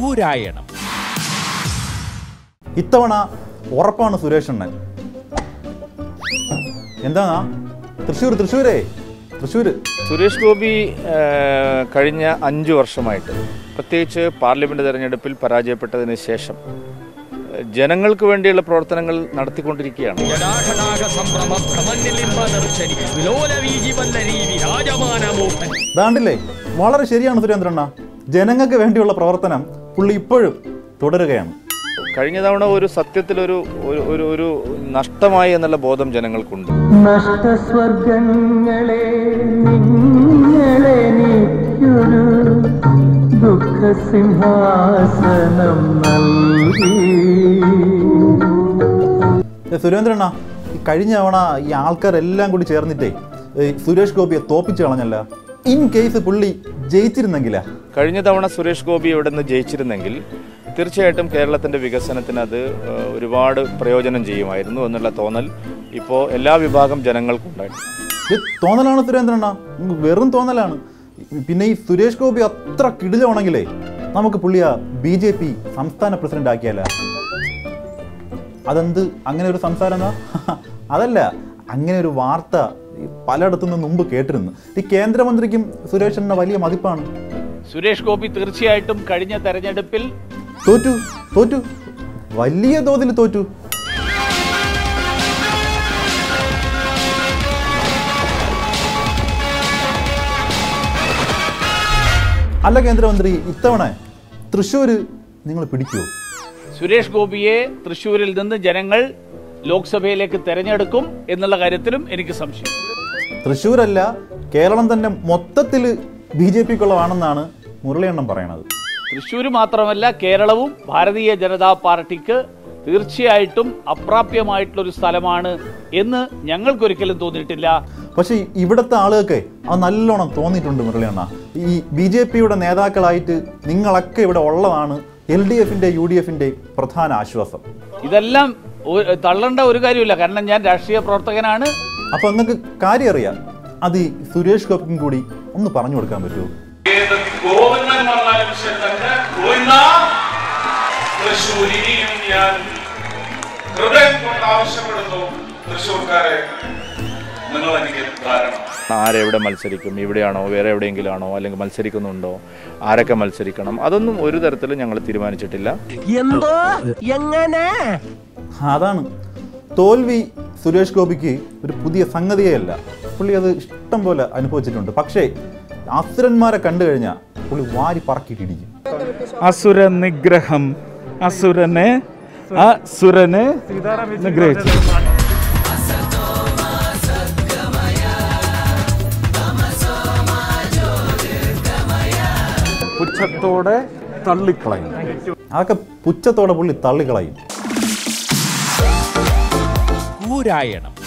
കൂരായണം ഇത്തവണ ഉറപ്പാണ് സുരേഷ് അണ്ണൻ എന്താ തൃശ്ശൂർ തൃശ്ശൂരേ തൃശ്ശൂര് സുരേഷ് ഗോപി ആ, കഴിഞ്ഞ അഞ്ചു വർഷമായിട്ട് പ്രത്യേകിച്ച് പാർലമെന്റ് തെരഞ്ഞെടുപ്പിൽ പരാജയപ്പെട്ടതിന് ശേഷം ആ, ജനങ്ങൾക്ക് വേണ്ടിയുള്ള പ്രവർത്തനങ്ങൾ നടത്തിക്കൊണ്ടിരിക്കുകയാണ് ദാണ്ടില്ലേ വളരെ ശരിയാണ് സുരേന്ദ്രണ്ണ ജനങ്ങൾക്ക് വേണ്ടിയുള്ള പ്രവർത്തനം പുള്ളി ഇപ്പോഴും തുടരുകയാണ് കഴിഞ്ഞ തവണ ഒരു സത്യത്തിലൊരു ഒരു ഒരു ഒരു നഷ്ടമായി എന്നുള്ള ബോധം ജനങ്ങൾക്കുണ്ട് നഷ്ടസ്വർഗങ്ങളെ നിങ്ങളെ നീക്കൊരു ദുഃഖസിംഹാസനം നൽകി ഏ, സുരേന്ദ്രണ്ണ ഈ കഴിഞ്ഞ തവണ ഈ ആൾക്കാരെല്ലാം കൂടി ചേർന്നിട്ടേ ഈ സുരേഷ് ഗോപിയെ തോപ്പിച്ച് കളഞ്ഞല്ല ഇൻ കേസ് പുള്ളി ജയിച്ചിരുന്നെങ്കിലാ കഴിഞ്ഞ തവണ സുരേഷ് ഗോപി ഇവിടെ നിന്ന് ജയിച്ചിരുന്നെങ്കിൽ തീർച്ചയായിട്ടും കേരളത്തിന്റെ വികസനത്തിന് അത് ആ, ഒരുപാട് പ്രയോജനം ചെയ്യുമായിരുന്നു എന്നുള്ള തോന്നൽ ഇപ്പോൾ എല്ലാ വിഭാഗം ജനങ്ങൾക്കുണ്ടായിട്ടുണ്ട് ഇത് തോന്നലാണ് സുരേന്ദ്രണ്ണ ഉം, വെറും തോന്നലാണ് പിന്നെ ഈ സുരേഷ് ഗോപി അത്ര കിടിലാണെങ്കിലേ നമുക്ക് പുള്ളിയ ബി ജെ പി സംസ്ഥാന പ്രസിഡന്റ് ആക്കിയാല അതെന്ത് അങ്ങനെ ഒരു സംസാരം എന്നാ? അതല്ല അങ്ങനെ ഒരു വാർത്ത ഈ പലയിടത്തു നിന്ന് മുമ്പ് കേട്ടിരുന്നു ഈ കേന്ദ്രമന്ത്രിക്കും സുരേഷിന് വലിയ മതിപ്പാണ് സുരേഷ് ഗോപി തീർച്ചയായിട്ടും കഴിഞ്ഞ തെരഞ്ഞെടുപ്പിൽ തോറ്റു തോറ്റു വലിയ തോതിൽ തോറ്റു അല്ല കേന്ദ്രമന്ത്രി ഇത്തവണ തൃശ്ശൂര് നിങ്ങൾ പിടിക്കുമോ സുരേഷ് ഗോപിയെ തൃശൂരിൽ നിന്ന് ജനങ്ങൾ ലോക്സഭയിലേക്ക് തെരഞ്ഞെടുക്കും എന്നുള്ള കാര്യത്തിലും എനിക്ക് സംശയം തൃശ്ശൂരല്ല കേരളം തന്നെ മൊത്തത്തിൽ ബി ജെ പിക്കുള്ളതാണെന്നാണ് മുരളിയണ്ണം പറയണത് തൃശ്ശൂർ മാത്രമല്ല കേരളവും ഭാരതീയ ജനതാ പാർട്ടിക്ക് തീർച്ചയായിട്ടും അപ്രാപ്യമായിട്ടുള്ള ഒരു സ്ഥലമാണ് എന്ന് ഞങ്ങൾക്കൊരിക്കലും തോന്നിയിട്ടില്ല പക്ഷേ ഇവിടുത്തെ ആളുകൾക്ക് അത് നല്ലോണം തോന്നിയിട്ടുണ്ട് മുരളിയണ്ണ ഈ ബി ജെ പിയുടെ നേതാക്കളായിട്ട് നിങ്ങളൊക്കെ ഇവിടെ ഉള്ളതാണ് എൽ ഡി എഫിന്റെ യു ഡി എഫിന്റെ പ്രധാന ആശ്വാസം ഇതെല്ലാം ഒ- തള്ളേണ്ട ഒരു കാര്യമില്ല കാരണം ഞാൻ രാഷ്ട്രീയ പ്രവർത്തകനാണ് അപ്പൊ നിങ്ങൾക്ക് കാര്യം അറിയാം അത് ഈ സുരേഷ് ഗോപിക്കും കൂടി ഒന്ന് പറഞ്ഞു കൊടുക്കാൻ പറ്റുമോ ഏത് ഗോവിന്ദൻ വന്നാലും ശരി തന്നെ ഗോവിന്ദ തൃശ്ശൂർ ഇനിയും ഞാൻ ഹൃദയം കൊണ്ട് ആവശ്യപ്പെടുന്നു തൃശ്ശൂർക്കാരെ നിങ്ങൾ എനിക്ക് കാരണം ആരെവിടെ മത്സരിക്കും ഇവിടെയാണോ വേറെ എവിടെയെങ്കിലും ആണോ അല്ലെങ്കിൽ മത്സരിക്കുന്നുണ്ടോ ആരൊക്കെ മത്സരിക്കണം അതൊന്നും ഒരു തരത്തിലും ഞങ്ങൾ തീരുമാനിച്ചിട്ടില്ല എന്തോ എങ്ങനെ അതാണ് തോൽവി സുരേഷ് ഗോപിക്ക് ഒരു പുതിയ സംഗതിയല്ല പുള്ളി അത് ഇഷ്ടം പോലെ അനുഭവിച്ചിട്ടുണ്ട് പക്ഷേ അസുരന്മാരെ കണ്ടു കഴിഞ്ഞാൽ പുള്ളി വാരി പറക്കിയിട്ടിരിക്കും അസുര നിഗ്രഹം അസുരനെ അസുരനെ നിഗ്രഹിച്ചു പുച്ഛത്തോടെ തള്ളിക്കളയും അതൊക്കെ പുച്ഛത്തോടെ പുള്ളി തള്ളിക്കളയും കൂരായണം